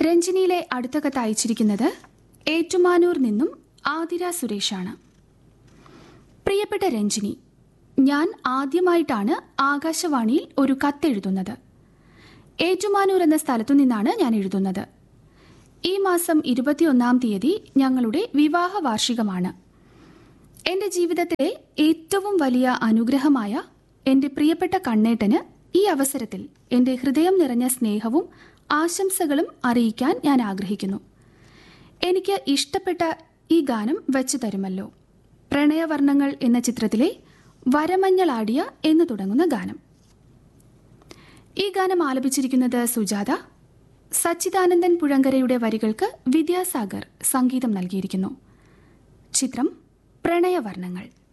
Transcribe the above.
രഞ്ജിനിയിലെ അടുത്ത കത്ത് അയച്ചിരിക്കുന്നത് ഏറ്റുമാനൂർ നിന്നും ആതിര സുരേഷാണ് പ്രിയപ്പെട്ട രഞ്ജിനി ഞാൻ ആദ്യമായിട്ടാണ് ആകാശവാണിയിൽ ഒരു കത്തെഴുതുന്നത് ഏറ്റുമാനൂർ എന്ന സ്ഥലത്തു നിന്നാണ് ഞാൻ എഴുതുന്നത് ഈ മാസം ഇരുപത്തിയൊന്നാം തീയതി ഞങ്ങളുടെ വിവാഹ വാർഷികമാണ് എൻ്റെ ജീവിതത്തിലെ ഏറ്റവും വലിയ അനുഗ്രഹമായ എൻ്റെ പ്രിയപ്പെട്ട കണ്ണേട്ടന് ഈ അവസരത്തിൽ എൻ്റെ ഹൃദയം നിറഞ്ഞ സ്നേഹവും ആശംസകളും അറിയിക്കാൻ ഞാൻ ആഗ്രഹിക്കുന്നു എനിക്ക് ഇഷ്ടപ്പെട്ട ഈ ഗാനം വെച്ചു തരുമല്ലോ പ്രണയവർണ്ണങ്ങൾ എന്ന ചിത്രത്തിലെ വരമഞ്ഞളാടിയ എന്ന് തുടങ്ങുന്ന ഗാനം ഈ ഗാനം ആലപിച്ചിരിക്കുന്നത് സുജാത സച്ചിദാനന്ദൻ പുഴങ്കരയുടെ വരികൾക്ക് വിദ്യാസാഗർ സംഗീതം നൽകിയിരിക്കുന്നു ചിത്രം പ്രണയവർണ്ണങ്ങൾ